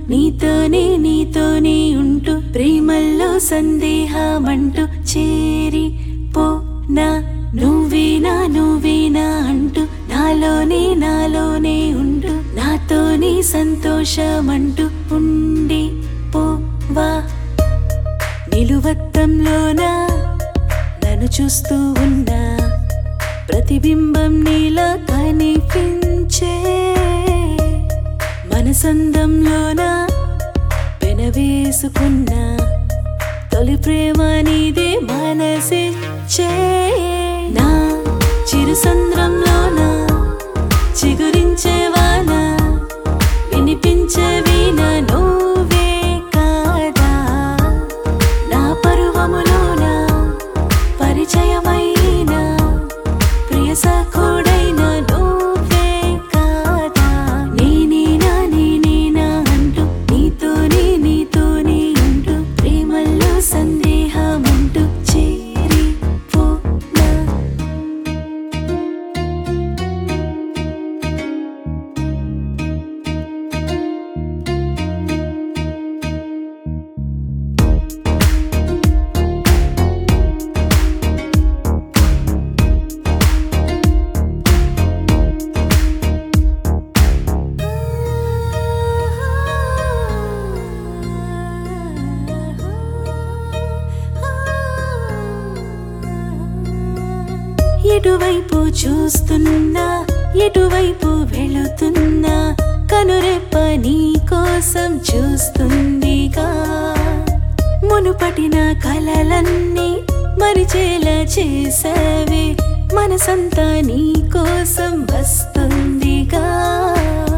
నీతోనే నీతోనే ఉంటూ ప్రేమల్లో సందేహమంటూ చేరి పో నా నువ్వేనా నువ్వేనా అంటూ నాలోనే నాలోనే ఉంటూ నాతోనే సంతోషమంటూ ఉండి పోవా నిలువత్తంలోనా నన్ను చూస్తూ ఉన్నా ప్రతిబింబం నీలా కనిపించే మనసందంలోనా పెనవేసుకున్నా తొలి ప్రేమ నీదే మనసిచ్చే నా చిరు సంద్రంలోనా చిగురించే వాన వినిపించే వీణ నువ్వే కాదా నా పరువములోన పరిచయమైన ప్రియ సఖుడైన నువ్వే కాదా నేనేనా నేనేనా అంటూ నీతోనే నీతోనే అంటూ ప్రేమల్లో సందేహమంటూ చేరి పోనా ఎటువైపు చూస్తున్నా ఎటువైపు వెళుతున్నా కనురెప్ప నీ కోసం చూస్తుందిగా మునుపటిన కలలన్నీ మరిచేలా చేసావే మనసంతా నీ కోసం వస్తుందిగా